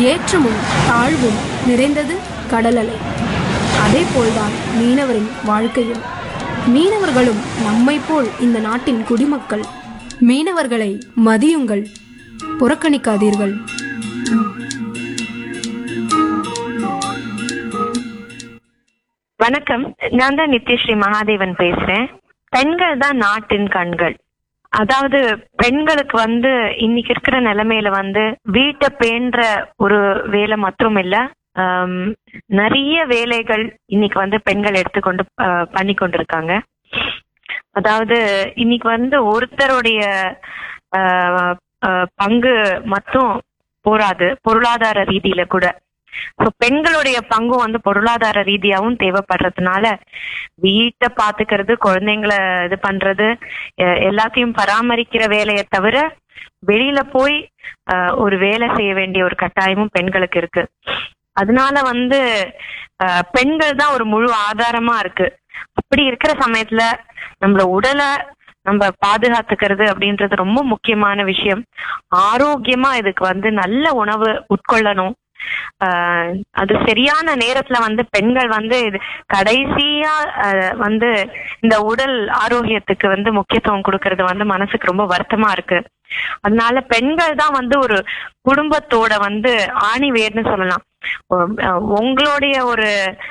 ஏற்றமும் தாழ்வும் நிறைந்தது கடல் அலை அதேபோல்தான் மீனவரின் வாழ்க்கையும் மீனவர்களும் நம்மைப் போல் இந்த நாட்டின் குடிமக்கள் மீனவர்களை மதியுங்கள் புறக்கணிக்காதீர்கள் வணக்கம் நான் தான் நித்யஸ்ரீ மகாதேவன் பேசுறேன் பெண்கள் தான் நாட்டின் கண்கள் அதாவது பெண்களுக்கு வந்து இன்னைக்கு இருக்கிற நிலைமையில வந்து வீட்டை பேண்ற ஒரு வேலை மற்றும் இல்ல ஆம், நிறைய வேலைகள் இன்னைக்கு வந்து பெண்கள் எடுத்துக்கொண்டு அஹ், பண்ணி கொண்டிருக்காங்க அதாவது இன்னைக்கு வந்து ஒருத்தருடைய அஹ், அஹ், பங்கு மட்டும் போராது பொருளாதார ரீதியில கூட So, பெண்களுடைய பங்கும் வந்து பொருளாதார ரீதியாவும் தேவைப்படுறதுனால வீட்டை பாத்துக்கிறது குழந்தைங்களை இது பண்றது எ- எல்லாத்தையும் பராமரிக்கிற வேலையை தவிர வெளியில போய் அஹ், ஒரு வேலை செய்ய வேண்டிய ஒரு கட்டாயமும் பெண்களுக்கு இருக்கு அதனால வந்து அஹ், பெண்கள் தான் ஒரு முழு ஆதாரமா இருக்கு அப்படி இருக்கிற சமயத்துல நம்மள உடலை நம்ம பாதுகாத்துக்கிறது அப்படின்றது ரொம்ப முக்கியமான விஷயம் ஆரோக்கியமா இதுக்கு வந்து நல்ல உணவு உட்கொள்ளணும் ஆஹ் அது சரியான நேரத்துல வந்து பெண்கள் வந்து இது கடைசியா ஆஹ் வந்து இந்த உடல் ஆரோக்கியத்துக்கு வந்து முக்கியத்துவம் கொடுக்கறது வந்து மனசுக்கு ரொம்ப வருத்தமா இருக்கு அதனால பெண்கள் தான் வந்து ஒரு குடும்பத்தோட வந்து ஆணி வேர்னு சொல்லலாம் உம், அஹ் உங்களுடைய ஒரு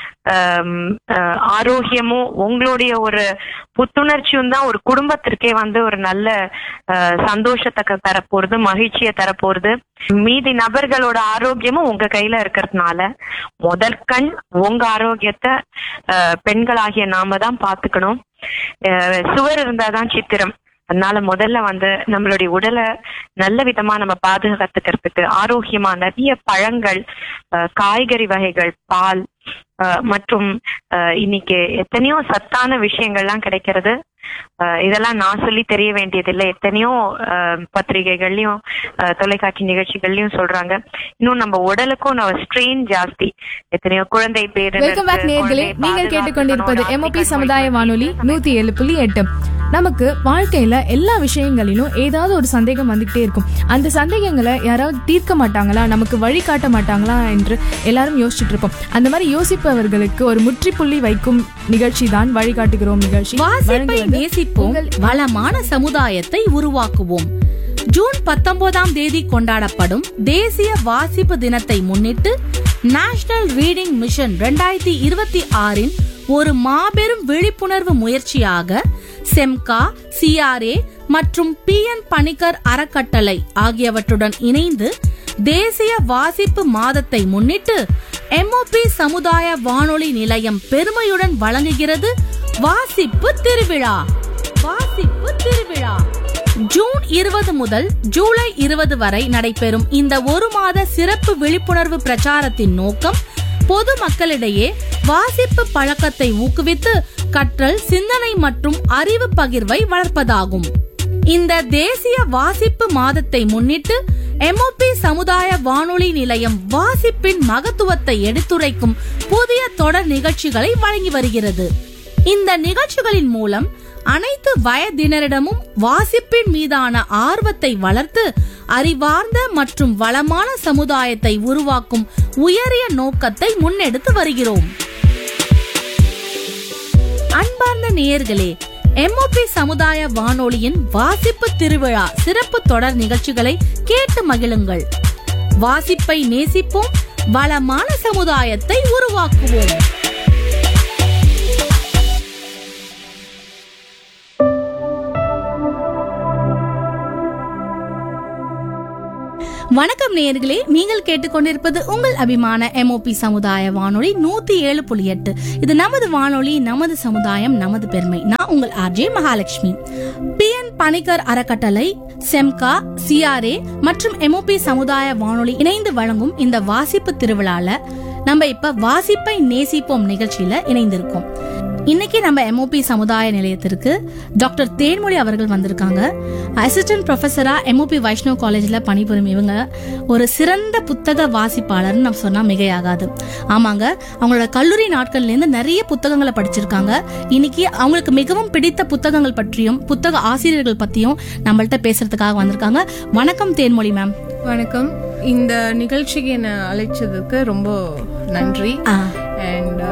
ஆம், அஹ், ஆரோக்கியமும் உங்களுடைய ஒரு புத்துணர்ச்சியும் தான் ஒரு குடும்பத்திற்கே வந்து ஒரு நல்ல அஹ், சந்தோஷத்தை க- தரப்போறது மகிழ்ச்சியை தரப்போறது மீதி நபர்களோட ஆரோக்கியமும் உங்க கையில இருக்கிறதுனால முதல் கண் உங்க ஆரோக்கியத்தை அஹ், பெண்களாகிய நாம தான் பாத்துக்கணும் அஹ், சுவர் இருந்தாதான் சித்திரம் அதனால முதல்ல வந்து நம்மளுடைய உடலை நல்ல விதமா நம்ம பாதுகாத்துக்கிறதுக்கு ஆரோக்கியமா நிறைய பழங்கள் அஹ், காய்கறி வகைகள் பால் அஹ், மற்றும் அஹ், இன்னைக்கு எத்தனையோ சத்தான விஷயங்கள்லாம் கிடைக்கிறது அஹ், இதெல்லாம் நான் சொல்லி தெரிய வேண்டியதில்லை எத்தனையோ அஹ், பத்திரிகைகள்லயும் அஹ், தொலைக்காட்சி நிகழ்ச்சிகள்லயும் சொல்றாங்க இன்னும் நம்ம உடலுக்கும் நம்ம ஸ்ட்ரெயின் ஜாஸ்தி எத்தனையோ குழந்தை பேரு வெல்கம் பேக் நேர்களே நீங்கள் கேட்டுக்கொண்டிருப்பது எம்ஓபி சமுதாய வானொலி நூத்தி ஏழு புள்ளி எட்டு நமக்கு வாழ்க்கையில எல்லா விஷயங்களிலும் ஏதாவது ஒரு சந்தேகம் வந்துகிட்டே இருக்கும் அந்த சந்தேகங்களை யாராவது தீர்க்க மாட்டாங்களா நமக்கு வழி காட்ட மாட்டாங்களா என்று எல்லாரும் யோசிச்சுட்டு இருப்போம் அந்த மாதிரி யோசிப்பவர்களுக்கு ஒரு முற்றுப்புள்ளி வைக்கும் நிகழ்ச்சி தான் வழிகாட்டுகிறோம் நிகழ்ச்சி வாசிப்பை வழங்குவது நேசிப்போம் உங்கள் வளமான சமுதாயத்தை உருவாக்குவோம் ஜூன் பத்தொன்பதாம் தேதி கொண்டாடப்படும் தேசிய வாசிப்பு தினத்தை முன்னிட்டு நேஷனல் ரீடிங் மிஷன் 2026 இருபத்தி ஆறின் ஒரு மாபெரும் விழிப்புணர்வு முயற்சியாக செம்கா சிஆர்ஏ மற்றும் பி என் பணிக்கர் அறக்கட்டளை ஆகியவற்றுடன் இணைந்து தேசிய வாசிப்பு மாதத்தை முன்னிட்டு எம்ஓபி சமுதாய வானொலி நிலையம் பெருமையுடன் வழங்குகிறது வாசிப்பு திருவிழா வாசிப்பு திருவிழா ஜூன் இருபது முதல் ஜூலை இருபது வரை நடைபெறும் இந்த ஒரு மாத சிறப்பு விழிப்புணர்வு பிரச்சாரத்தின் நோக்கம் பொது மக்களிடையே வாசிப்பு பழக்கத்தை ஊக்குவித்து கற்றல் சிந்தனை மற்றும் அறிவு பகிர்வை வளர்ப்பதாகும் இந்த தேசிய வாசிப்பு மாதத்தை முன்னிட்டு எம்ஓபி சமுதாய வானொலி நிலையம் வாசிப்பின் மகத்துவத்தை எடுத்துரைக்கும் புதிய தொடர் நிகழ்ச்சிகளை வழங்கி வருகிறது இந்த நிகழ்ச்சிகளின் மூலம் அனைத்து வயதினரிடமும் வாசிப்பின் மீதான ஆர்வத்தை வளர்த்து அறிவார்ந்த மற்றும் வளமான சமுதாயத்தை உருவாக்கும் உயரிய நோக்கத்தை முன்னெடுத்து வருகிறோம் அன்பார்ந்த நேயர்களே எம்ஓபி சமுதாய வானொலியின் வாசிப்பு திருவிழா சிறப்பு தொடர் நிகழ்ச்சிகளை கேட்டு மகிழுங்கள் வாசிப்பை நேசிப்போம் வளமான சமுதாயத்தை உருவாக்குவோம் வணக்கம் நேயர்களே நீங்கள் கேட்டுக்கொண்டிருப்பது உங்கள் அபிமான எம்ஓபி சமுதாய வானொலி நூத்தி ஏழு புள்ளி எட்டு இது நமது வானொலி நமது சமுதாயம் நமது பெருமை நான் உங்கள் RJ Mahalakshmi P N Panicker அறக்கட்டளை செம்கா சிஆர்ஏ மற்றும் எம்ஓபி சமுதாய வானொலி இணைந்து வழங்கும் இந்த வாசிப்பு திருவிழால நம்ம இப்ப வாசிப்பை நேசிப்போம் நிகழ்ச்சியில இணைந்திருக்கோம் இன்னைக்கு நம்ம எம்ஓபி சமுதாய நிலையத்திற்கு டாக்டர் தேன்மொழி அவர்கள் வந்திருக்காங்க அசிஸ்டன்ட் ப்ரொஃபஸரா எம்ஓபி வைஷ்ணவ் காலேஜ்ல பணிபுரியும் இவங்க ஒரு சிறந்த புத்தக வாசிப்பாளர்னு நம்ம சொன்னா மிகையாகாது ஆமாங்க அவங்களோட கல்லூரி நாட்கள்ல இருந்து நிறைய புத்தகங்களை படிச்சிருக்காங்க இன்னைக்கு அவங்களுக்கு மிகவும் பிடித்த புத்தகங்கள் பற்றியும் புத்தக ஆசிரியர்கள் பத்தியும் நம்மள்ட்ட பேசுறதுக்காக வந்திருக்காங்க வணக்கம் தேன்மொழி மேம் வணக்கம் இந்த நிகழ்ச்சிக்கு என்னை அழைச்சதுக்கு ரொம்ப நன்றி ஆ. அண்ட்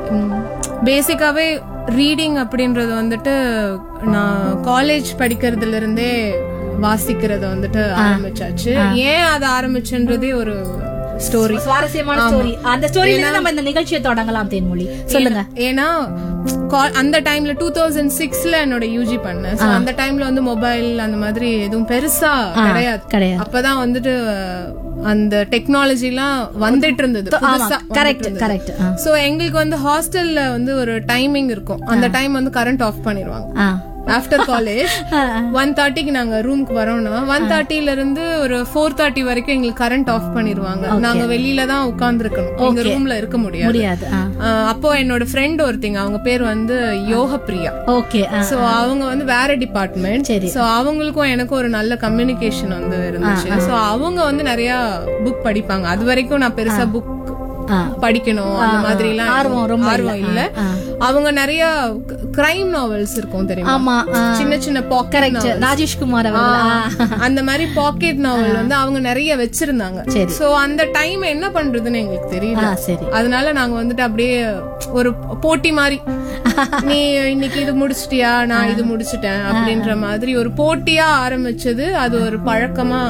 பேசிக்காவே ரீடிங் அப்படின்றது வந்துட்டு நான் காலேஜ் படிக்கிறதுல இருந்தே வாசிக்கிறத வந்துட்டு ஆரம்பிச்சாச்சு ஏன் அதை ஆரம்பிச்சுன்றதே ஒரு ஸ்டோரி சுவாரஸ்யமான ஸ்டோரி அந்த ஸ்டோரியில நம்ம இந்த நிகழ்ச்சியை தொடங்கலாம் தேன்மொழி சொல்லுங்க ஏன்னா கா- அந்த டைம்ல டூ தௌசண்ட் சிக்ஸ்ல என்னோட யூஜி பண்ணேன் So, அந்த டைம்ல வந்து மொபைல் அந்த மாதிரி எதுவும் பெருசா கிடையாது கிடையாது. அப்பதான் வந்துட்டு அந்த டெக்னாலஜி எல்லாம் வந்துட்டு இருந்தது புதுசா கரெக்ட் கரெக்ட் சோ எங்களுக்கு வந்து ஹாஸ்டல்ல வந்து ஒரு டைமிங் இருக்கும் அந்த டைம் வந்து கரண்ட் ஆஃப் பண்ணிடுவாங்க ஆ ஆஃப்டர் காலேஜ் ஒன் தேர்ட்டிக்கு நாங்க ரூமுக்கு வரோம்னா ஒன் தேர்ட்டில இருந்து ஒரு ஃபோர் தேர்ட்டி வரைக்கும் எங்களுக்கு கரண்ட் ஆஃப் பண்ணிடுவாங்க நாங்க வெளியில தான் உட்கார்ந்துருக்கணும் எங்க ரூம்ல இருக்க முடியாது முடியாது ஆ ஆஹ் அப்போ என்னோட ஃப்ரெண்ட் ஒருத்திங்க அவங்க பேர் வந்து யோக பிரியா ஓகே சோ அவங்க வந்து வேற டிபார்ட்மெண்ட் சரி. சோ அவங்களுக்கும் எனக்கும் ஒரு நல்ல கம்யூனிகேஷன் வந்து இருந்துச்சு சோ அவங்க வந்து நிறைய புக் படிப்பாங்க அது வரைக்கும் நான் பெருசா புக் ஆ. படிக்கணும் அந்த மாதிரி எல்லாம் ஆர்வம் ரொம்ப ஆர்வம் இல்ல அவங்க நிறைய கிரைம் நாவல்ஸ் இருக்கும் தெரியுமா ஆமா ஆ. சின்ன சின்ன பாக்கெட் கரெக்ட் ராஜேஷ்குமார் அவர்கள் ஆ. அந்த மாதிரி பாக்கெட் நாவல் வந்து அவங்க நிறைய வச்சிருந்தாங்க சரி. சோ அந்த டைம் என்ன பண்றதுன்னு எங்களுக்கு தெரியல ஆ, சரி அதனால நாங்க வந்துட்டு அப்படியே ஒரு போட்டி மாதிரி நீ இன்னைக்கு இது முடிச்சிட்டியா நான் இது முடிச்சிட்டேன் அப்படின்ற மாதிரி ஒரு போட்டியா ஆரம்பிச்சது அது ஒரு பழக்கமா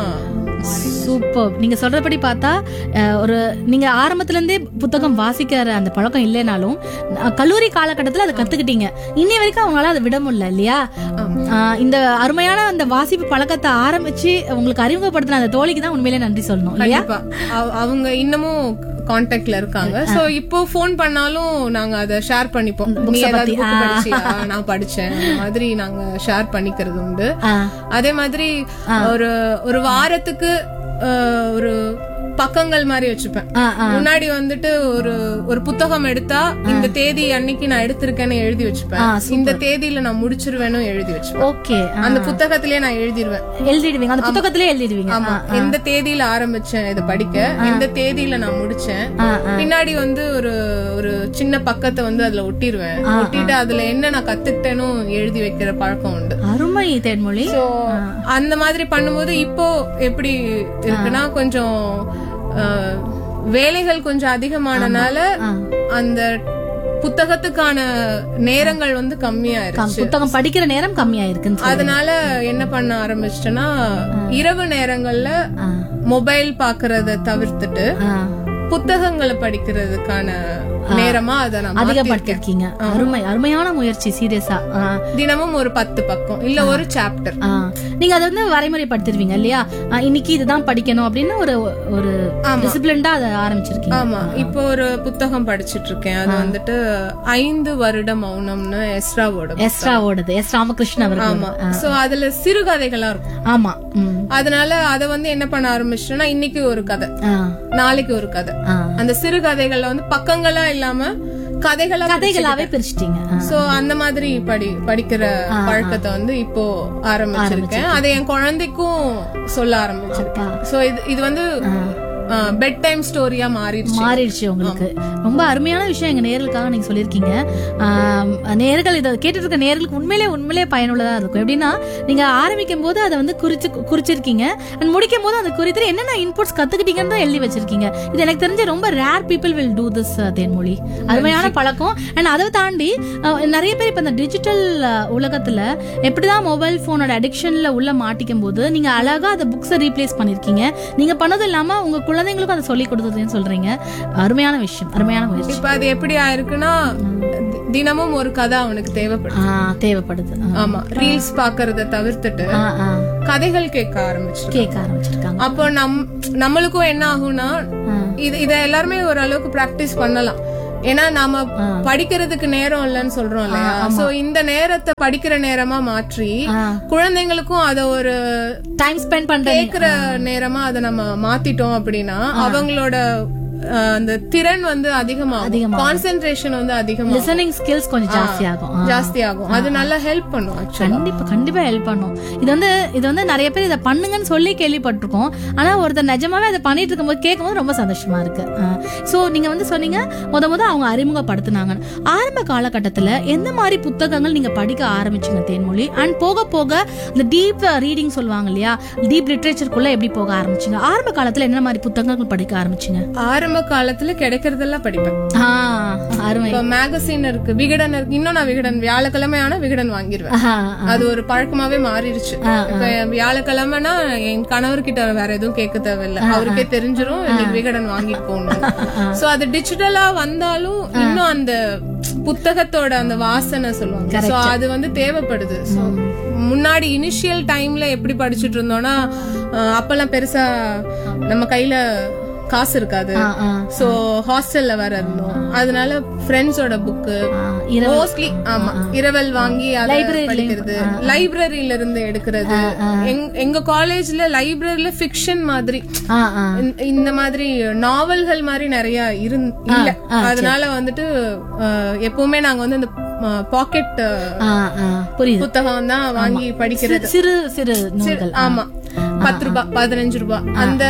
சூப்பர் நீங்க சொல்றபடி பார்த்தா அஹ், ஒரு நீங்க ஆரம்பத்துல இருந்தே புத்தகம் வாசிக்கிற அந்த பழக்கம் இல்லைனாலும் அஹ், கல்லூரி காலகட்டத்துல அதை கத்துக்கிட்டீங்க இன்னி வரைக்கும் அவங்களால அதை விட முடியல இல்லையா அஹ், இந்த அருமையான அந்த வாசிப்பு பழக்கத்தை ஆரம்பிச்சு உங்களுக்கு அறிமுகப்படுத்தின அந்த தோழிக்கு தான் உண்மையிலே நன்றி சொல்லணும் இல்லையா கண்டிப்பா அவ- அவங்க இன்னமும் கான்டாக்ட்ல இருக்காங்க சோ இப்போ ஃபோன் பண்ணாலும் நாங்க அதை ஷேர் பண்ணிப்போம் நீ ஏதாவது book படிச்சியா நான் படிச்சேன் அந்த மாதிரி நாங்க ஷேர் பண்ணிக்கிறது உண்டு ஆ. அதே மாதிரி ஒரு ஒரு வாரத்துக்கு அஹ், ஒரு பக்கங்கள் மாதிரி வச்சுப்பேன் ஆ, ஆ. முன்னாடி வந்துட்டு ஒரு ஒரு புத்தகம் எடுத்தா இந்த தேதி அன்னைக்கு நான் எடுத்திருக்கேன்னு எழுதி வச்சுப்பேன் இந்த தேதியில நான் முடிச்சிருவேன்னு எழுதி வச்சுப்பேன் ஓகே அந்த புத்தகத்திலேயே நான் எழுதிருவேன் எழுதிடுவீங்க அந்த புத்தகத்திலே எழுதிடுவீங்க ஆமா எந்த தேதியில ஆரம்பிச்சேன் இதை படிக்க எந்த தேதியில நான் முடிச்சேன் பின்னாடி வந்து ஒரு ஒரு சின்ன பக்கத்தை வந்து அதுல ஒட்டிடுவேன் ஒட்டிட்டு அதுல என்ன நான் கத்துக்கிட்டேன்னு எழுதி வைக்கிற பழக்கம் உண்டு அருமை தேன்மொழி சோ அந்த மாதிரி பண்ணும்போது இப்போ எப்படி இருக்குன்னா கொஞ்சம் அஹ், வேலைகள் கொஞ்சம் அதிகமானனால அந்த புத்தகத்துக்கான நேரங்கள் வந்து கம்மியாயிருச்சு புத்தகம் படிக்கிற நேரம் கம்மியா இருக்குன்னு சொல்றீங்க. அதனால என்ன பண்ண ஆரம்பிச்சிட்டேன்னா இரவு நேரங்கள்ல மொபைல் பாக்குறத தவிர்த்துட்டு ஆ. புத்தகங்களை படிக்கிறதுக்கான நேரமா அதை நான் மாத்திருக்கேன். அதிகப்படுத்திருக்கீங்க அருமை அருமையான முயற்சி சீரியஸா தினமும் ஒரு பத்து பக்கம் இல்ல ஒரு சாப்டர் நீங்க அதை வந்து வரைமுறைப்படுத்திருவீங்க இல்லையா ஆ, இன்னைக்கு இதுதான் படிக்கணும் அப்படின்னு ஒரு ஒரு டிசிப்ளின்டா அதை ஆரம்பிச்சிருக்கீங்க ஆமா இப்போ ஒரு புத்தகம் படிச்சிட்டு இருக்கேன் அது வந்துட்டு ஐந்து வருட மௌனம்னு எஸ்ராவோட book. எஸ்ரா ஓடுது எஸ் ராமகிருஷ்ணன் அவர்கள் ஆமா சோ அதுல சிறுகதைகளா இருக்கும் ஆமா ம். அதனால அத வந்து என்ன பண்ண ஆரம்பிச்சிட்டேன்னா இன்னைக்கு ஒரு கதை ஆ. நாளைக்கு ஒரு கதை ஆ. அந்த சிறுகதைகள்ல வந்து பக்கங்களா இல்லாம கதைகளா கதைகளாவே பிரிச்சிட்டீங்க ஆ. சோ அந்த மாதிரி படி படிக்கிற பழக்கத்தை வந்து இப்போ ஆரம்பிச்சிருக்கேன் அதை என் குழந்தைக்கும் சொல்ல ஆரம்பிச்சிருக்கேன் சோ இது இது வந்து பெட் டைம் ஸ்டோரியா மாறிடுச்சு மாறிடுச்சு உங்களுக்கு ரொம்ப அருமையான விஷயம் எங்க நேர்களுக்காக நீங்க சொல்லியிருக்கீங்க ஆம், நேர்கள் இதை கேட்டுட்டு இருக்க நேர்களுக்கு உண்மையிலே உண்மையிலே பயனுள்ளதா இருக்கும் எப்படின்னா நீங்க ஆரம்பிக்கும் போது அதை வந்து குறிச்சு குறிச்சிருக்கீங்க அண்ட் முடிக்கும் போது அந்த குறித்து என்னென்ன இன்புட்ஸ் கத்துக்கிட்டீங்கன்னு தான் எழுதி வச்சிருக்கீங்க இது எனக்கு தெரிஞ்சு ரொம்ப rare people will do this Thenmozhi அருமையான பழக்கம் அண்ட் அதை தாண்டி அஹ், நிறைய பேர் இப்ப இந்த டிஜிட்டல் உலகத்துல எப்படிதான் மொபைல் போனோட அடிக்ஷன்ல உள்ள மாட்டிக்கும் போது நீங்க அழகா அந்த புக்ஸை ரீப்ளேஸ் பண்ணிருக்கீங்க நீங்க பண்ணது இல்லாம உங்க குழந்தைங்களுக்கும் அதை சொல்லி கொடுத்ததுன்னு சொல்றீங்க அருமையான விஷயம் அருமையான முயற்சி இப்ப அது எப்படி ஆயிருக்குன்னா தி- தினமும் ஒரு கதை அவனுக்கு தேவைப்படுது ஆ, தேவைப்படுது ஆ. ஆமா ரீல்ஸ் பாக்குறத தவிர்த்துட்டு ஆ, ஆ. கதைகள் கேட்க ஆரம்பிச்சிருக்கேன் கேட்க ஆரம்பிச்சிருக்காங்க அப்போ நம் நம்மளுக்கும் என்ன ஆகும்னா இது இத எல்லாருமே ஓரளவுக்கு பிராக்டிஸ் பண்ணலாம் ஏன்னா நாம படிக்கிறதுக்கு நேரம் இல்லைன்னு சொல்றோம் இல்லையா சோ இந்த நேரத்தை படிக்கிற நேரமா மாற்றி குழந்தைங்களுக்கும் அத ஒரு டைம் ஸ்பெண்ட் பண்றேன் கேக்குற நேரமா அதை நம்ம மாத்திட்டோம் அப்படின்னா அவங்களோட அஹ், அந்த திறன் வந்து அதிகமாகும் அதிகமாகும். கான்சென்ட்ரேஷன் வந்து அதிகமா லிசனிங் ஸ்கில்ஸ் கொஞ்சம் ஜாஸ்தி ஆகும் ஆ. ஜாஸ்தி ஆகும் அது நல்லா ஹெல்ப் பண்ணும் ஆக்சுவலா கண்டிப்பா கண்டிப்பா ஹெல்ப் பண்ணும் இது வந்து இது வந்து நிறைய பேர் இதை பண்ணுங்கன்னு சொல்லி கேள்விப்பட்டிருக்கோம் ஆனா ஒருத்தர் நிஜமாவே அதை பண்ணிட்டு இருக்கும்போது கேட்கும்போது ரொம்ப சந்தோஷமா இருக்கு சோ நீங்க வந்து சொன்னீங்க முத முத அவங்க அறிமுகப்படுத்தினாங்க ஆரம்ப காலகட்டத்துல எந்த மாதிரி புத்தகங்கள் நீங்க படிக்க ஆரம்பிச்சீங்க தேன்மொழி அண்ட் போக போக இந்த டீப் ரீடிங் சொல்லுவாங்க இல்லையா டீப் லிட்ரேச்சருக்குள்ள எப்படி போக ஆரம்பிச்சீங்க ஆரம்ப காலத்துல என்ன மாதிரி புத்தகங்கள் படிக்க ஆரம்பிச்சீங்க ஆரம்ப காலத்துல கிடைக்கிறதெல்லாம் படிப்பேன் ஆ, அருமை இப்ப மேகசின் இருக்கு விகடன் இருக்கு இன்னும் நான் விகடன் வியாழக்கிழமை ஆனா விகடன் வாங்கிடுவேன் ஆஹா, அது ஒரு பழக்கமாவே மாறிடுச்சு இப்ப வியாழக்கிழமைனா என் கணவர்கிட்ட வேற எதுவும் கேட்க தேவையில்ல அவருக்கே தெரிஞ்சிரும் இன்னைக்கு விகடன் வாங்கிட்டு போகணும் சோ அது டிஜிட்டலா வந்தாலும் இன்னும் அந்த புத்தகத்தோட அந்த வாசனை சொல்லுவாங்க சோ அது வந்து தேவைப்படுது So, முன்னாடி இனிஷியல் டைம்ல எப்படி படிச்சுட்டு இருந்தோம்னா அஹ், அப்பெல்லாம் பெருசா நம்ம கையில காசு இருக்காது ஆ, ஆ. சோ ஹாஸ்டல்ல வேற இருந்தோம் அதனால ஃப்ரெண்ட்ஸோட புக்கு ஆ, இரவு- மோஸ்ட்லி ஆமா இரவல் வாங்கி அதை Library-லயும் படிக்கிறது லைப்ரரியில இருந்து எடுக்கிறது எங்க- எங்க காலேஜ்ல லைப்ரரியில ஃபிக்ஷன் மாதிரி ஆ, ஆ. இந்த- இந்த மாதிரி நாவல்கள் மாதிரி நிறைய இருந் இல்ல அதனால வந்துட்டு அஹ், எப்பவுமே நாங்க வந்து இந்த பாக்கெட் ஆ, ஆ. புரியுது புத்தகம் தான் வாங்கி படிக்கிறது சிறு சிறு நூல்கள் ஆமா பத்து ரூபாய் பதினஞ்சு ரூபாய் அந்த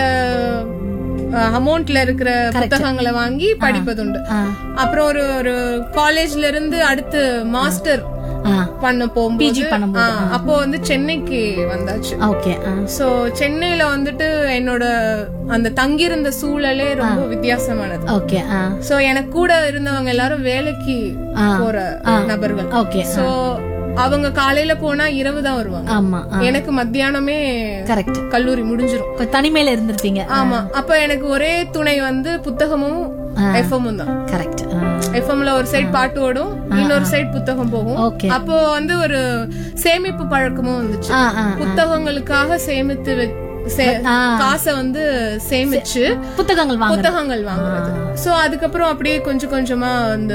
அமௌண்ட்ல இருக்கிற புத்தகங்களை வாங்கி படிப்பதுண்டு ஆ. அப்புறம் ஒரு ஒரு காலேஜ்ல இருந்து அடுத்து மாஸ்டர் ஆ. பண்ண போகும்போது PG பண்ணும்போது, ஆ, அப்போ வந்து சென்னைக்கு வந்தாச்சு ஓகே ஆ. சோ சென்னையில வந்துட்டு என்னோட அந்த தங்கியிருந்த சூழலே ரொம்ப வித்தியாசமானது ஓகே ஆ. சோ எனக்கு கூட இருந்தவங்க எல்லாரும் வேலைக்கு ஆ. போற நபர்கள் ஓகே சோ அவங்க காலையில போனா இரவு தான் வருவாங்க ஆமா எனக்கு மத்தியானமே கரெக்ட் கல்லூரி முடிஞ்சிரும் தனிமையில இருந்திருப்பீங்க ஆமா அப்ப எனக்கு ஒரே துணை வந்து புத்தகமும் எஃப்எம்மும் தான் கரெக்ட் எஃப்எம்ல ஒரு சைடு பாட்டு ஓடும் இன்னொரு சைடு புத்தகம் போகும் Okay. அப்போ வந்து ஒரு சேமிப்பு பழக்கமும் வந்துச்சு ஆ ஆ புத்தகங்களுக்காக சேமித்து வெ- சே- ஆ. காசை வந்து சேமிச்சு புத்தகங்கள் வாங்க புத்தகங்கள் வாங்குறது சோ அதுக்கப்புறம் அப்படியே கொஞ்சம் கொஞ்சமா அந்த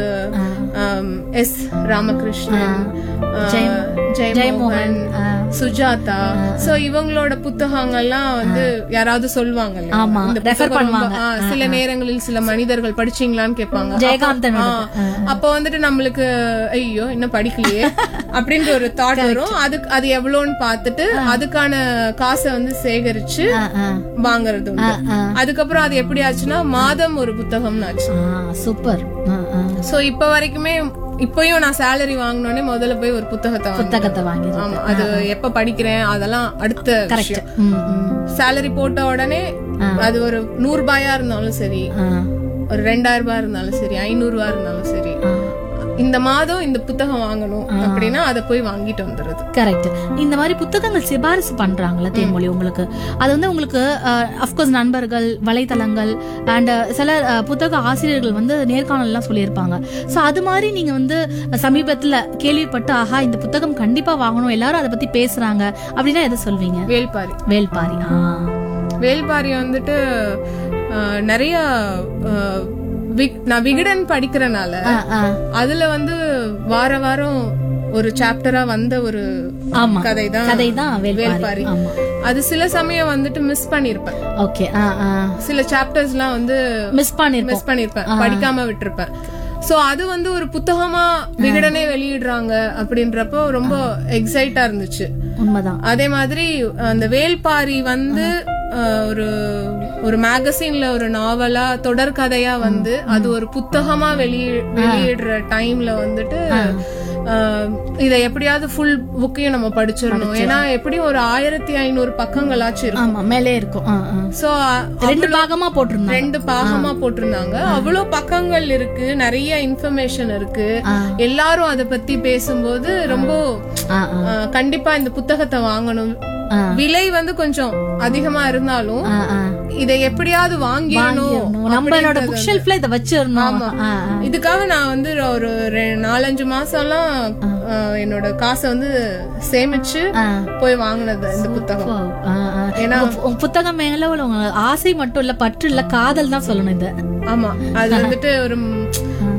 எஸ் ராமகிருஷ்ணன் ஆ, ஜெயமோகன் சுஜாதா சோ இவங்களோட புத்தகங்கள்லாம் வந்து யாராவது சொல்லுவாங்க இல்லையா? ஆமா, இந்த refer புத்தகம் ரொம்ப- பண்ணுவாங்க. ஆ, சில நேரங்களில் சில மனிதர்கள் படிச்சீங்களான்னு கேட்பாங்க ஜெயகாந்தன் அப்ப- ஆ, அப்ப வந்துட்டு நம்மளுக்கு ஐயோ இன்னும் படிக்கலையே அப்படின்ற ஒரு தாட் வரும் அதுக்கு அது எவ்வளவுன்னு பார்த்துட்டு அதுக்கான காசை வந்து சேகரிச்சு ஆ, ஆ. வாங்குறது உண்டு. ஆ. அதுக்கப்புறம் அது எப்படி ஆச்சுன்னா மாதம் ஒரு புத்தகம்னு ஆச்சு ஆ, சூப்பர் ஆ, ஆ. சோ இப்ப வரைக்குமே இப்பயும் நான் சேலரி வாங்கினோடனே முதல்ல போய் ஒரு புத்தகத்தை வாங்குவேன். புத்தகத்தை வாங்கி ஆமா அது எப்ப படிக்கிறேன் அதெல்லாம் அடுத்த கரெக்ட் விஷயம் சேலரி போட்ட உடனே அது ஒரு நூறு ரூபாயா இருந்தாலும் சரி ஒரு ரெண்டாயிரம் ரூபாய் இருந்தாலும் சரி ஐநூறு ரூபாய் இருந்தாலும் சரி இந்த மாதம் இந்த புத்தகம் வாங்கணும் அப்படின்னா அதை போய் வாங்கிட்டு வந்துடுறது கரெக்ட் இந்த மாதிரி புத்தகங்கள் சிபாரிசு பண்றாங்களா தேன்மொழி உங்களுக்கு அது வந்து உங்களுக்கு அஃப்கோர்ஸ் நண்பர்கள் வலைத்தளங்கள் அண்ட் சில அஹ், புத்தக ஆசிரியர்கள் வந்து நேர்காணல்லாம் சொல்லியிருப்பாங்க ஸோ அது மாதிரி நீங்க வந்து சமீபத்துல கேள்விப்பட்டு ஆஹா இந்த புத்தகம் கண்டிப்பா வாங்கணும் எல்லாரும் அதை பத்தி பேசுறாங்க அப்படின்னா எதை சொல்வீங்க வேல்பாரி வேல்பாரி ஆ. வேல்பாரி வந்துட்டு அஹ், நிறைய அஹ், விக்- நான் விகடன் படிக்கிறனால ஆ, ஆ. அதுல வந்து வார வாரம் ஒரு சாப்டரா வந்த ஒரு ஆமா கதை தான் கதை தான் வேல்பாரி வேல்பாரி ஆமா அது சில சமயம் வந்துட்டு மிஸ் பண்ணிருப்பேன் ஓகே ஆ ஆ சில சாப்டர்ஸ்லாம் வந்து மிஸ் பண்ணிருப்போம் மிஸ் பண்ணிருப்பேன் படிக்காம விட்டிருப்பேன் சோ அது வந்து ஒரு புத்தகமா விகடனே வெளியிடுறாங்க அப்படின்றப்போ ரொம்ப எக்ஸைட்டா இருந்துச்சு உண்மைதான் அதே மாதிரி அந்த வேல்பாரி வந்து அஹ், ஒரு ஒரு மேகசின்ல ஒரு நாவலா தொடர்கதையா வந்து அது ஒரு புத்தகமா வெளியி வெளியிடுற டைம்ல வந்துட்டு அஹ், இதை எப்படியாவது ஃபுல் புக்கையும் நம்ம படிச்சிடணும் ஏன்னா எப்படியும் ஒரு ஆயிரத்தி ஐநூறு பக்கங்களாச்சும் இருக்கும் ஆமா மேலே இருக்கும் ஆ, ஆ. சோ ரெண்டு பாகமா போட்டிருந்தாங்க ரெண்டு பாகமா போட்டிருந்தாங்க அவ்வளவு பக்கங்கள் இருக்கு நிறைய இன்ஃபர்மேஷன் இருக்கு ஆ. எல்லாரும் அத பத்தி பேசும்போது ரொம்ப ஆ, ஆ. அஹ், கண்டிப்பா இந்த புத்தகத்தை வாங்கணும் ஆ. விலை வந்து கொஞ்சம் அதிகமா இருந்தாலும் ஆ, ஆ. இதை எப்படியாவது வாங்கிடணும் வாங்கிடணும். நம்மளோட புக் ஷெல்ஃப்ல இதை வச்சிடணும் ஆ, ஆ. இதுக்காக நான் வந்து ஒரு ரெ- நாலஞ்சு மாசம்லாம் அஹ், என்னோட காசை வந்து சேமிச்சு ஆ. போய் வாங்கினது இந்த புத்தகம் Wow. ஆ, ஆ. ஏன்னா- உங்க- உங்க புத்தகம் மேல உள்ள ஆசை மட்டும் இல்ல பற்று இல்ல காதல் தான் சொல்லணும் இது ஆமா அது வந்துட்டு ஒரு ம்,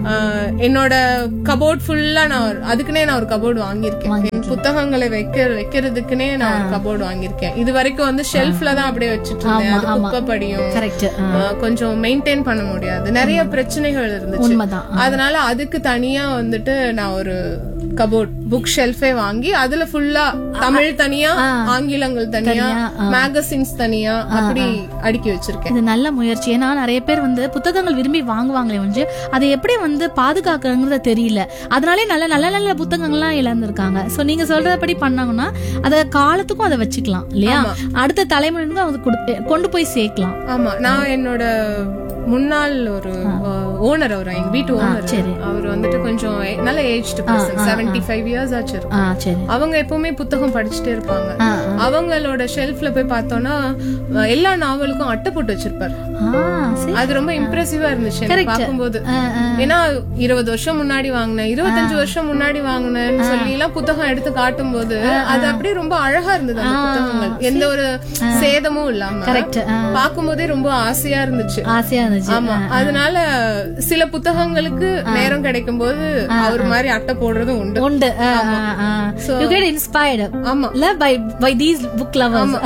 ஆஹ், என்னோட கபோர்ட் ஃபுல்லா நான் ஒரு- அதுக்குனே நான் ஒரு கபோர்டு வாங்கியிருக்கேன் என் புத்தகங்களை வைக்க வைக்கிறதுக்குனே நான் ஒரு கபோர்டு வாங்கியிருக்கேன் இது வரைக்கும் வந்து ஷெல்ஃப்ல தான் அப்படியே வச்சுட்டு இருந்தேன் அது குப்பை படியும் கரெக்ட் ஆஹ், கொஞ்சம் மெயின்டைன் பண்ண முடியாது நிறைய பிரச்சனைகள் இருந்துச்சு உண்மைதான் அதனால அதுக்கு தனியா வந்துட்டு நான் ஒரு கபோர்ட் புக் ஷெல்ஃபே வாங்கி அதுல ஃபுல்லா தமிழ் தனியா ஆங்கிலங்கள் தனியா மேகசின்ஸ் தனியா அப்படி அடுக்கி வச்சிருக்கேன் இது நல்ல முயற்சி ஏன்னா நிறைய பேர் வந்து புத்தகங்கள் விரும்பி வாங்குவாங்களே வந்து அதை எப்படி வந்து பாதுகாக்கிறங்கிறது தெரியல அதனாலே நல்ல நல்ல நல்ல புத்தகங்கள்லாம் இழந்திருக்காங்க சோ நீங்க சொல்றபடி பண்ணாங்கன்னா அதை காலத்துக்கும் அதை வச்சுக்கலாம் இல்லையா அடுத்த தலைமுறைக்கும் அவங்க கொடுத்து- கொண்டு போய் சேர்க்கலாம் ஆமா நான் என்னோட முன்னாள் ஒரு ஓனர் அவர் எங்க வீட்டு ஓனர் சரி. அவர் வந்துட்டு கொஞ்சம் ஏ- நல்ல aged person seventy five years ஆச்சு இருக்கும். ஆ சரி அவங்க எப்பவுமே புத்தகம் படிச்சுட்டே இருப்பாங்க ஆ, அவங்களோட ஷெல்ஃப்ல போய் பார்த்தோம்னா அஹ், எல்லா நாவலுக்கும் அட்டை போட்டு வச்சிருப்பாரு ஆ சரி அது ரொம்ப இம்ப்ரெசிவா இருந்துச்சு எனக்கு Correct. பார்க்கும்போது ஆ, ஆ. ஏன்னா இருபது வருஷம் முன்னாடி வாங்கினேன் இருபத்தஞ்சு வருஷம் முன்னாடி வாங்கினேன்னு சொல்லி எல்லாம் புத்தகம் எடுத்து காட்டும் போது அது அப்படியே ரொம்ப அழகா இருந்தது அந்த புத்தகங்கள் எந்த ஒரு சேதமும் இல்லாம கரெக்ட் பார்க்கும்போதே ரொம்ப ஆசையா இருந்துச்சு ஆசையா இருந்துச்சு ஆமா அதனால சில புத்தகங்களுக்கு நேரம் கிடைக்கும் போது அவர் மாதிரி அட்டை போடுறதும் உண்டு உண்டு யூ கெட் இன்ஸ்பயர்டு ஆமா இல்ல by by these book lovers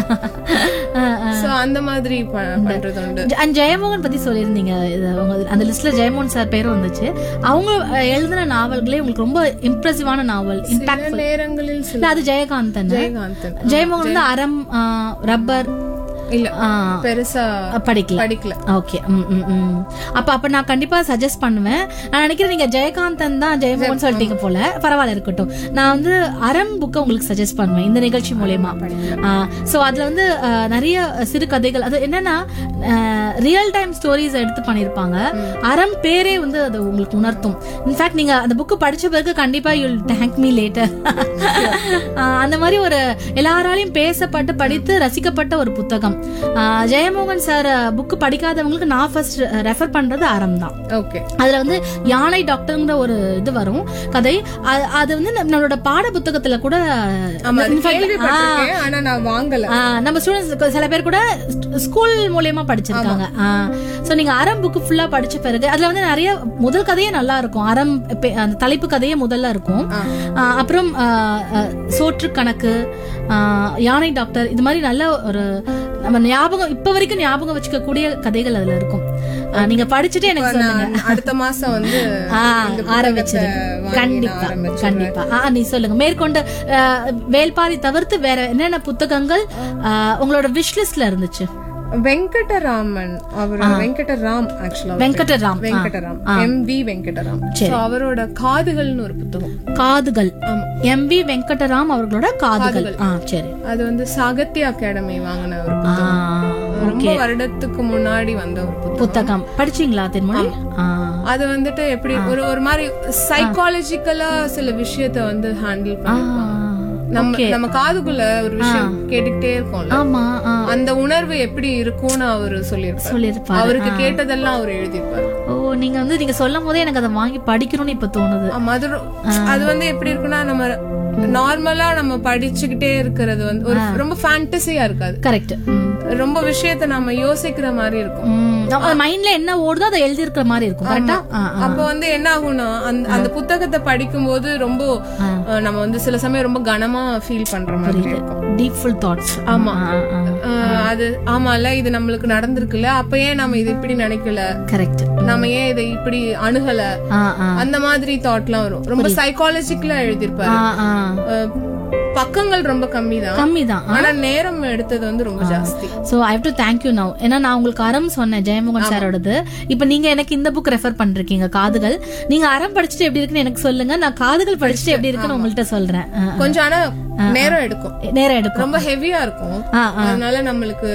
so அந்த மாதிரி ப- பண்றது உண்டு அண்ட் ஜெயமோகன் பத்தி சொல்லியிருந்தீங்க இது உங்க அந்த லிஸ்ட்ல ஜெயமோகன் சார் பேரும் வந்துச்சு அவங்க அஹ், எழுதின நாவல்களே உங்களுக்கு ரொம்ப இம்ப்ரெசிவான நாவல் சில இம்பாக்ட்ஃபுல் நேரங்களில் சில இல்ல அது ஜெயகாந்தன் ஜெயகாந்தன் ஜெயமோகன் வந்து அறம் ஆஹ், ரப்பர் இல்ல ஆஹ், பெருசா படிக்கல படிக்கல ஓகே அப்ப அப்ப நான் கண்டிப்பா சஜஸ்ட் பண்ணுவேன் நான் நினைக்கிறேன் நீங்க ஜெயகாந்தன் தான் ஜெயமோகன் சொல்லிட்டீங்க போல பரவாயில்ல இருக்கட்டும் நான் வந்து அறம் புக்கை உங்களுக்கு சஜஸ்ட் பண்ணுவேன் இந்த நிகழ்ச்சி மூலயமா சோ அதுல வந்து அஹ், நிறைய சிறு கதைகள் அது என்னன்னா ரியல் டைம் ஸ்டோரிஸ் எடுத்து பண்ணிருப்பாங்க அறம் பேரே வந்து அது உங்களுக்கு உணர்த்தும் இன்ஃபேக்ட் நீங்க அந்த புக்கு படிச்ச பிறகு கண்டிப்பா யூல் தேங்க் மீ லேட்டர் அந்த மாதிரி ஒரு எல்லாராலையும் பேசப்பட்டு படித்து ரசிக்கப்பட்ட ஒரு புத்தகம் ஆஹ் ஜெயமோகன் சார் புக்கு படிக்காதவங்களுக்கு நான் ஃபர்ஸ்ட் ரெஃபர் பண்றது அறம் தான் ஓகே அதுல வந்து யானை டாக்டர்ங்கிற ஒரு இது வரும் கதை அ- அது வந்து நம்ம- நம்மளோட பாட புத்தகத்துல கூட ஆமா அது in fact, கேள்விப்பட்டிருக்கேன் ஆனா நான் வாங்கல ஆ, நம்ம ஸ்டூடெண்ட்ஸ் சில பேர் கூட ஸ்கூல் மூலியமா படிச்சிருக்காங்க சோ நீங்க அறம் புக் ஃபுல்லா படிச்ச பிறகு அதுல வந்து நிறைய முதல் கதையே நல்லா இருக்கும் அறம் பெ- அந்த தலைப்பு கதையே முதல்ல இருக்கும் ஆ, அப்புறம் ஆ, ஆ, சோற்று கணக்கு ஆ, யானை டாக்டர் இது மாதிரி நல்ல ஒரு நம்ம ஞாபகம் இப்ப வரைக்கும் ஞாபகம் வச்சுக்க கூடிய கதைகள் அதுல இருக்கும் ஆ, நீங்க படிச்சுட்டு எனக்கு சொல்லுங்க நான் அடுத்த மாசம் வந்து ஆ, இந்த புத்தகத்தை ஆரம்பிச்சிருங்க வாங்கி நான் கண்டிப்பா ஆரம்பிச்சிடுறேன். கண்டிப்பா ஆ நீ சொல்லுங்க மேற்கொண்டு ஆ, வேல்பாரி தவிர்த்து வேற என்னென்ன புத்தகங்கள் ஆ, உங்களோட விஷ் லிஸ்ட்ல இருந்துச்சு வெங்கடராமன் அவர் வெங்கடராம் ஆக்சுவலா வெங்கடராம், ஆ, Venkataram M V Venkataram So, அவரோட காதுகள்னு ஒரு புத்தகம் காதுகள் எம் வி வெங்கடராம் அவர்களோட காதுகள் ஆ சரி அது வந்து சாகித்ய அகாடமி வாங்கின ஒரு ஆ, புத்தகம் ரொம்ப வருடத்துக்கு முன்னாடி வந்த ஒரு புத்தகம் புத்தகம் படிச்சீங்களா தென்மொழி ஆ, அது வந்துட்டு எப்படி ஒரு ஒரு மாதிரி சைக்காலஜிக்கலா சில விஷயத்த வந்து ஹேண்டில் பண்ணி நம்ம நம்ம காதுக்குள்ள ஒரு விஷயம் கேட்டுக்கிட்டே இருக்கோம்ல ஆமா ஆ, அந்த உணர்வு எப்படி இருக்கும்னு அவரு சொல்லியிருப்பாரு சொல்லியிருப்பாரு அவருக்கு கேட்டதெல்லாம் அவர் எழுதியிருப்பாரு ஓ நீங்க வந்து நீங்க சொல்லும் போதே எனக்கு அதை வாங்கி படிக்கணும்னு இப்ப தோணுது ஆமா அது ரொ- அது வந்து எப்படி இருக்குன்னா நம்ம நார்மலா நம்ம படிச்சுக்கிட்டே இருக்கிறது வந்து ஒரு ரொம்ப ஃபேண்டசியா இருக்காது கரெக்ட் ரொம்ப விஷயத்த நம்ம யோசிக்கிற மாதிரி இருக்கும் மைண்ட்ல என்ன ஓடுதோ அதை எழுதி இருக்கிற மாதிரி இருக்கும் கரெக்டா அப்ப வந்து என்ன ஆகும்னா அந்த அந்த புத்தகத்தை படிக்கும்போது ரொம்ப அஹ், நம்ம வந்து சில சமயம் ரொம்ப கனமா ஃபீல் பண்ற மாதிரி இருக்கும் டீப்ஃபுல் தாட்ஸ் ஆமா அஹ், அது ஆமால இது நம்மளுக்கு நடந்திருக்குல்ல அப்ப ஏன் நம்ம இது இப்படி நினைக்கல கரெக்ட் நம்ம ஏன் இதை இப்படி அணுகல அந்த மாதிரி தாட்லாம் வரும் ரொம்ப சைக்காலஜிக்கலா எழுதியிருப்பாரு அஹ், பக்கங்கள் ரொம்ப கம்மி தான் கம்மி தான் ஆனா நேரம் எடுத்தது வந்து ரொம்ப ஜாஸ்தி so I have to thank you now ஏன்னா நான் உங்களுக்கு அறம் சொன்னேன் ஜெயமோகன் சாரோடது இப்ப நீங்க எனக்கு இந்த புக் ரெஃபர் பண்றீங்க காதுகள் நீங்க அறம் படிச்சுட்டு எப்படி இருக்குன்னு எனக்கு சொல்லுங்க நான் காதுகள் படிச்சுட்டு எப்படி இருக்குன்னு உங்கள்ட்ட சொல்றேன் ஆ, ஆ. கொஞ்சம் ஆனா நேரம் எடுக்கும் நேரம் எடுக்கும் ரொம்ப ஹெவியா இருக்கும் ஆ, அதனால நம்மளுக்கு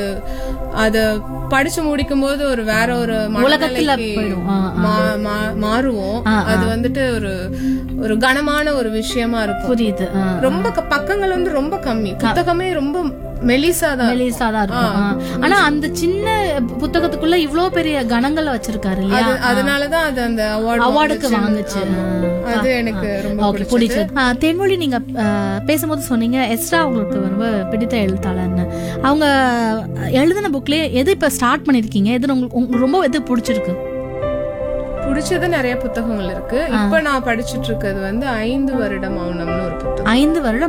அத படிச்சு முடிக்கும் போது ஒரு வேற ஒரு உலகத்துல மனநிலைக்கு போயிடும். ஆ, மா- மா- மாறுவோம் அது வந்துட்டு ஒரு ஒரு கனமான ஒரு விஷயமா இருக்கும் புரியுது ஆ. ரொம்ப க- பக்கங்கள் வந்து ரொம்ப கம்மி புத்தகமே ரொம்ப மெலிசா தான் மெலிசா தான் இருக்கும் ஆ. ஆனா அந்த சின்ன புத்தகத்துக்குள்ள இவ்ளோ பெரிய கணங்களை வச்சிருக்காரு இல்லையா அது- அதனாலதான் அது அந்த அவார்டு அவார்டுக்கு வாங்குச்சு அது எனக்கு ரொம்ப ஓகே பிடிச்சது ஆ, தென்மொழி நீங்க ஆ, பேசும்போது சொன்னீங்க எஸ்ரா உங்களுக்கு ரொம்ப பிடித்த எழுத்தாளர்னு அவங்க எழுதின புக்லயே எது இப்ப ஸ்டார்ட் பண்ணிருக்கீங்க எது உங்களுக்கு உங்களுக்கு ரொம்ப எது பிடிச்சிருக்கு பிடிச்ச படிச்சது நிறைய புத்தகங்கள் இருக்கு இப்ப நான் படிச்சிட்டு இருக்கிறது வந்து ஐந்து வருட மௌனம்னு ஒரு புத்தகம் ஐந்து வருடம்